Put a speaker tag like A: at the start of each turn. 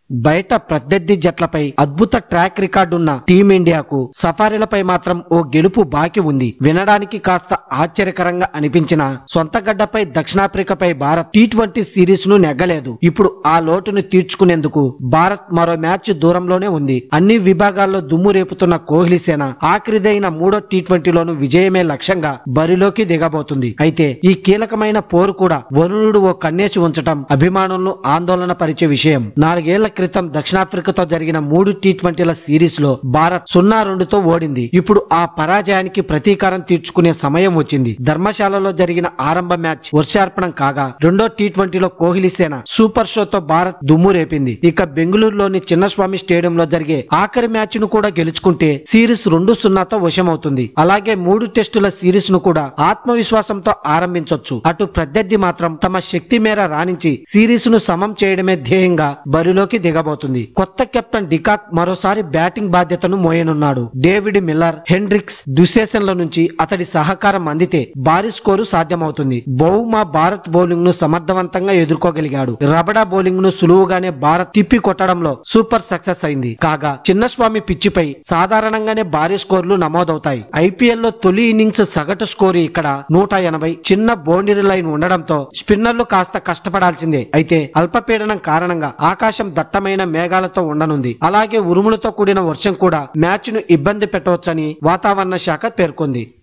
A: బయట ప్రత్యర్థి జట్లపై అద్భుత ట్రాక్ రికార్డున్న టీమిండియాకు సఫారీలపై మాత్రం ఓ గెలుపు బాకి ఉంది వినడానికి కాస్త ఆశ్చర్యకరంగా అనిపించిన సొంత గడ్డపై దక్షిణాఫ్రికాపై భారత్ టీ ట్వంటీ సిరీస్ ను నెగ్గలేదు ఇప్పుడు ఆ లోటును తీర్చుకునేందుకు భారత్ మరో మ్యాచ్ దూరంలోనే ఉంది అన్ని విభాగాల్లో దుమ్ము రేపుతున్న కోహ్లీ సేన ఆఖరిదైన మూడో టీ ట్వంటీలోను విజయమే లక్ష్యంగా బరిలోకి దిగబోతుంది అయితే ఈ కీలకమైన పోరు కూడా వరుణుడు ఓ కన్నేసి ఉంచటం అభిమానులను ఆందోళన పరిచే విషయం నాలుగేళ్ల క్రితం దక్షిణాఫ్రికాతో జరిగిన మూడు టీ ట్వంటీల సిరీస్ లో భారత్ సున్నా రెండుతో ఓడింది ఇప్పుడు ఆ పరాజయానికి ప్రతీకారం తీర్చుకునే సమయం వచ్చింది ధర్మశాలలో జరిగిన ఆరంభ మ్యాచ్ వర్షార్పణం కాగా రెండో టీ ట్వంటీలో కోహ్లీ సేన సూపర్ షోతో భారత్ దుమ్ము రేపింది ఇక బెంగళూరులోని చిన్నస్వామి స్టేడియంలో జరిగే ఆఖరి మ్యాచ్ ను కూడా గెలుచుకుంటే సిరీస్ రెండు సున్నాతో వశమవుతుంది అలాగే మూడు టెస్టుల సిరీస్ ను కూడా ఆత్మవిశ్వాసంతో ఆరంభించొచ్చు అటు ప్రత్యర్థి మాత్రం తమ శక్తి మేర రాణించి సిరీస్ ను సమం చేయడమే ధ్యేయంగా బరిలోకి దిగబోతుంది కొత్త కెప్టెన్ డికాక్ మరోసారి బ్యాటింగ్ బాధ్యతను మోయనున్నాడు డేవిడ్ మిల్లర్ హెండ్రిక్స్ దుశ్శేషన్ల నుంచి అతడి సహకారం అందితే భారీ స్కోరు సాధ్యమవుతుంది బౌమా భారత్ బౌలింగ్ ను సమర్థవంతంగా ఎదుర్కోగలిగాడు రబడా బౌలింగ్ ను సులువుగానే భారత్ తిప్పి కొట్టడంలో సూపర్ సక్సెస్ అయింది కాగా చిన్నస్వామి పిచ్చిపై సాధారణంగానే భారీ స్కోర్లు నమోదవుతాయి ఐపీఎల్ లో తొలి ఇన్నింగ్స్ సగటు స్కోరు ఇక్కడ నూట ఎనభై చిన్న బౌండరీ లైన్ ఉండడంతో స్పిన్నర్లు కాస్త కష్టపడాల్సిందే అయితే అల్పపీడనం కారణంగా ఆకాశం దట్టమైన మేఘాలతో ఉండనుంది అలాగే ఉరుములతో కూడిన వర్షం కూడా మ్యాచ్ ను ఇబ్బంది పెట్టవచ్చని వాతావరణ శాఖ పేర్కొంది